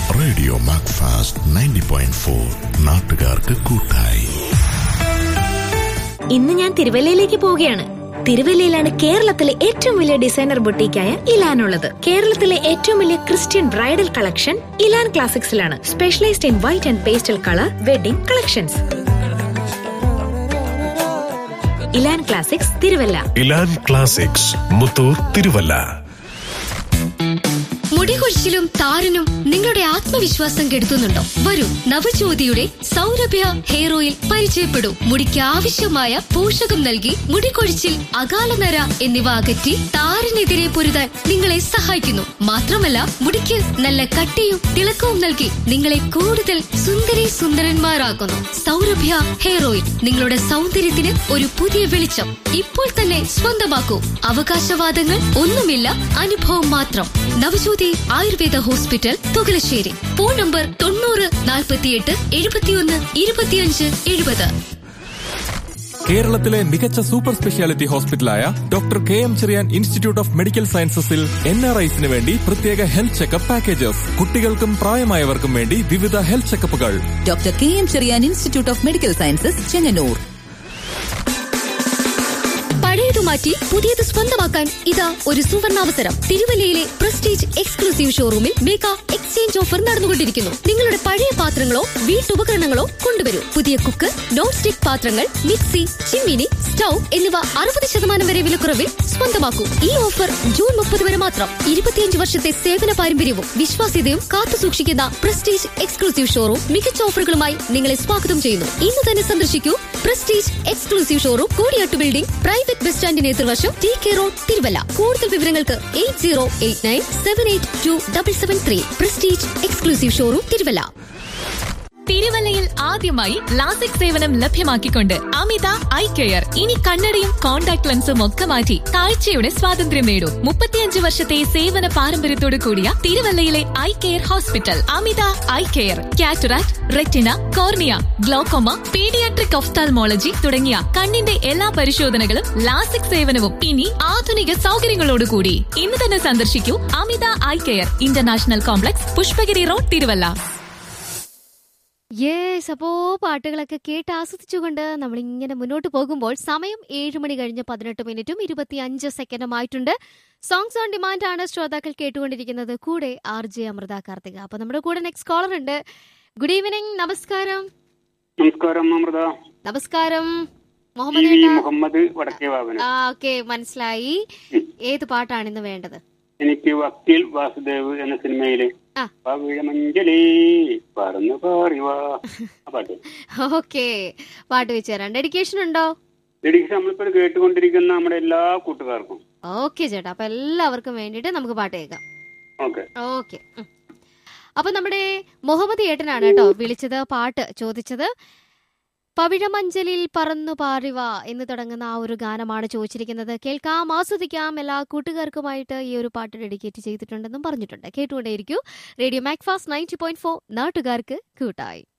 Radio Macfast ninety point four നാട്ടുകാർക്ക് കൂട്ടായി ഇന്ന് ഞാൻ തിരുവല്ലയിലേക്ക് പോവുകയാണ് തിരുവല്ലയിലാണ് കേരളത്തിലെ ഏറ്റവും വലിയ ഡിസൈനർ ബൊട്ടീക്കായ ഇലാൻ ഉള്ളത് കേരളത്തിലെ ഏറ്റവും വലിയ ക്രിസ്ത്യൻ ബ്രൈഡൽ കളക്ഷൻ ഇലാൻ ക്ലാസിക്സിലാണ് specialised in white and pastel colour wedding collections Elan Classics Thiruvalla Elan Classics Muthoor Thiruvalla മുടികൊഴിച്ചിലും താരനും നിങ്ങളുടെ ആത്മവിശ്വാസം കെടുത്തുന്നുണ്ടോ വരൂ നവജ്യോതിയുടെ സൗരഭ്യ ഹെയർ ഓയിൽ പരിചയപ്പെടൂ മുടിക്ക് ആവശ്യമായ പോഷകം നൽകി മുടികൊഴിച്ചിൽ അകാലനര എന്നിവ അകറ്റി താരനെതിരെ പൊരുതാൻ നിങ്ങളെ സഹായിക്കുന്നു മാത്രമല്ല മുടിക്ക് നല്ല കട്ടിയും തിളക്കവും നൽകി നിങ്ങളെ കൂടുതൽ സുന്ദരി സുന്ദരന്മാരാക്കുന്നു സൗരഭ്യ ഹെയർ ഓയിൽ നിങ്ങളുടെ സൗന്ദര്യത്തിന് ഒരു പുതിയ വെളിച്ചം ഇപ്പോൾ തന്നെ സ്വന്തമാക്കൂ അവകാശവാദങ്ങൾ ഒന്നുമില്ല അനുഭവം മാത്രം Navajyothi Ayurveda hospital Thukalassery phone number തൊണ്ണൂറ് നാൽപ്പത്തിയെട്ട് എഴുപത്തിയൊന്ന് ഇരുപത്തിയഞ്ച് എഴുപത് കേരളത്തിലെ മികച്ച സൂപ്പർ സ്പെഷ്യാലിറ്റി ഹോസ്പിറ്റലായ doctor K M Cherian institute of medical സയൻസസിൽ എൻ ആർ ഐസിന് വേണ്ടി പ്രത്യേക ഹെൽത്ത് ചെക്കപ്പ് പാക്കേജസ് കുട്ടികൾക്കും പ്രായമായവർക്കും വേണ്ടി വിവിധ ഹെൽത്ത് ചെക്കപ്പുകൾ doctor K M Cherian institute of medical sciences Chengannur പഴയത് മാറ്റി പുതിയത് സ്വന്തമാക്കാൻ ഇതാ ഒരു സുവർണാവസരം തിരുവല്ലയിലെ പ്രസ്റ്റീജ് എക്സ്ക്ലൂസീവ് ഷോറൂമിൽ മേക്ക എക്സ്ചേഞ്ച് ഓഫർ നടന്നുകൊണ്ടിരിക്കുന്നു നിങ്ങളുടെ പഴയ പാത്രങ്ങളോ വീട്ടുപകരണങ്ങളോ കൊണ്ടുവരൂ പുതിയ കുക്ക് നോൺ സ്റ്റിക് പാത്രങ്ങൾ മിക്സി ചിമ്മിനി സ്റ്റൗ എന്നിവ അറുപത് ശതമാനം വരെ വിലക്കുറവിൽ സ്വന്തമാക്കൂ ഈ ഓഫർ ജൂൺ മുപ്പത് വരെ മാത്രം ഇരുപത്തിയഞ്ച് വർഷത്തെ സേവന പാരമ്പര്യവും വിശ്വാസ്യതയും കാത്തു സൂക്ഷിക്കുന്ന പ്രസ്റ്റീജ് എക്സ്ക്ലൂസീവ് ഷോറൂം മികച്ച ഓഫറുകളുമായി നിങ്ങളെ സ്വാഗതം ചെയ്യുന്നു ഇന്ന് തന്നെ സന്ദർശിക്കൂ Prestige exclusive showroom Koodiyattu building private bus സ്റ്റാൻഡിന് എതിർവശം ടി കെ റോഡ് തിരുവല്ല കൂടുതൽ വിവരങ്ങൾക്ക് eight zero eight nine seven eight two double seven three Prestige exclusive showroom Thiruvalla തിരുവല്ലയിൽ ആദ്യമായി ലാസിക് സേവനം ലഭ്യമാക്കിക്കൊണ്ട് അമിത ഐ കെയർ ഇനി കണ്ണടയും കോൺടാക്ട് ലെൻസും ഒക്കെ മാറ്റി കാഴ്ചയുടെ സ്വാതന്ത്ര്യം നേടൂ മുപ്പത്തിയഞ്ച് വർഷത്തെ സേവന പാരമ്പര്യത്തോടു കൂടിയ തിരുവല്ലയിലെ eye care hospital Amitha eye care cataract retina cornea glaucoma paediatric ophthalmology തുടങ്ങിയ കണ്ണിന്റെ എല്ലാ പരിശോധനകളും ലാസിക് സേവനവും ഇനി ആധുനിക സൗകര്യങ്ങളോടുകൂടി ഇന്ന് തന്നെ സന്ദർശിക്കൂ Amitha eye care international complex Pushpagiri road Thiruvalla yes അപ്പോ പാട്ടുകളൊക്കെ കേട്ട് ആസ്വദിച്ചുകൊണ്ട് നമ്മൾ ഇങ്ങനെ മുന്നോട്ട് പോകുമ്പോൾ സമയം ഏഴ് മണി കഴിഞ്ഞ് പതിനെട്ട് മിനിറ്റും ഇരുപത്തി അഞ്ച് സെക്കൻഡും ആയിട്ടുണ്ട് സോങ്സ് ഓൺ ഡിമാൻഡ് ആണ് ശ്രോതാക്കൾ കേട്ടുകൊണ്ടിരിക്കുന്നത് കൂടെ ആർ ജെ അമൃത കാർത്തിക അപ്പൊ നമ്മുടെ കൂടെ നെക്സ്റ്റ് കോളർ ഉണ്ട് ഗുഡ് ഈവനിങ് നമസ്കാരം നമസ്കാരം അമൃത നമസ്കാരം ടി മുഹമ്മദ് വി ഏട്ടാ മുഹമ്മദ് വടക്കേ വാവന ആ ഓക്കെ മനസ്സിലായി ഏത് പാട്ടാണ് ഇന്ന് വേണ്ടത് എനിക്ക് വക്കീൽ വാസുദേവ് എന്ന സിനിമയിലെ ആ. പവിഴമഞ്ചലേ പറന്നു പാറിവാ ആ പാട്ട് ഓക്കെ പാട്ട് വെച്ച് തരാം ഡെഡിക്കേഷൻ ഉണ്ടോ ഡെഡിക്കേഷൻ നമ്മളിപ്പോൾ കേട്ടുകൊണ്ടിരിക്കുന്ന നമ്മുടെ എല്ലാ കൂട്ടുകാർക്കും ഓക്കെ ചേട്ടാ അപ്പൊ എല്ലാവർക്കും വേണ്ടിയിട്ട് നമുക്ക് പാട്ട് കേൾക്കാം ഓക്കെ ഓക്കെ അപ്പൊ നമ്മുടെ മുഹമ്മദ് ഏട്ടനാണ് കേട്ടോ വിളിച്ചത് പാട്ട് ചോദിച്ചത് പവിഴമഞ്ചലിൽ പറന്നു പാറിവ എന്ന് തുടങ്ങുന്ന ആ ഒരു ഗാനമാണ് ചോദിച്ചിരിക്കുന്നത് കേൾക്കാം ആസ്വദിക്കാം എല്ലാ കൂട്ടുകാർക്കുമായിട്ട് ഈ ഒരു പാട്ട് ഡെഡിക്കേറ്റ് ചെയ്തിട്ടുണ്ടെന്നും പറഞ്ഞിട്ടുണ്ട് കേട്ടുകൊണ്ടേയിരിക്കൂ radio Macfast ninety point four നാട്ടുകാർക്ക് കൂട്ടായി